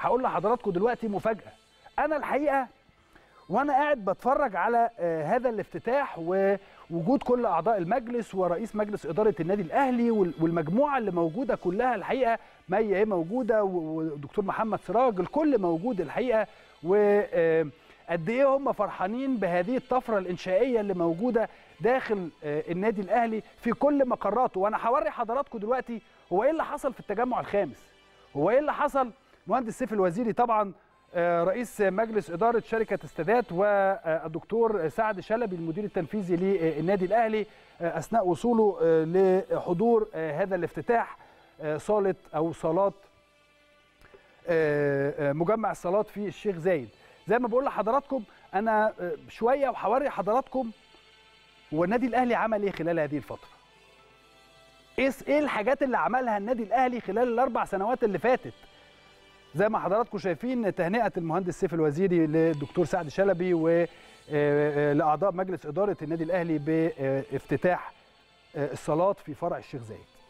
هقول لحضراتكم دلوقتي مفاجاه انا الحقيقه وانا قاعد بتفرج على آه، هذا الافتتاح ووجود كل اعضاء المجلس ورئيس مجلس اداره النادي الاهلي وال- والمجموعه اللي موجوده كلها الحقيقه مي اهي موجوده و- ودكتور محمد سراج الكل موجود الحقيقه وقد ايه هم فرحانين بهذه الطفره الانشائيه اللي موجوده داخل آه، النادي الاهلي في كل مقراته وانا هوري حضراتكم دلوقتي هو ايه اللي حصل في التجمع الخامس هو ايه اللي حصل مهندس سيف الوزيري طبعا آه، رئيس مجلس إدارة شركة استادات والدكتور سعد شلبي المدير التنفيذي للنادي الأهلي آه، أثناء وصوله آه، لحضور آه، هذا الافتتاح آه، صالة أو صالات آه، آه، مجمع الصالات في الشيخ زايد زي ما بقول لحضراتكم أنا آه، شوية وهوري حضراتكم هو النادي الأهلي عمل إيه خلال هذه الفترة إيه إيه الحاجات اللي عملها النادي الأهلي خلال الأربع سنوات اللي فاتت زي ما حضراتكم شايفين تهنئه المهندس سيف الوزيري للدكتور سعد شلبي ولاعضاء مجلس اداره النادي الاهلي بافتتاح الصالات في فرع الشيخ زايد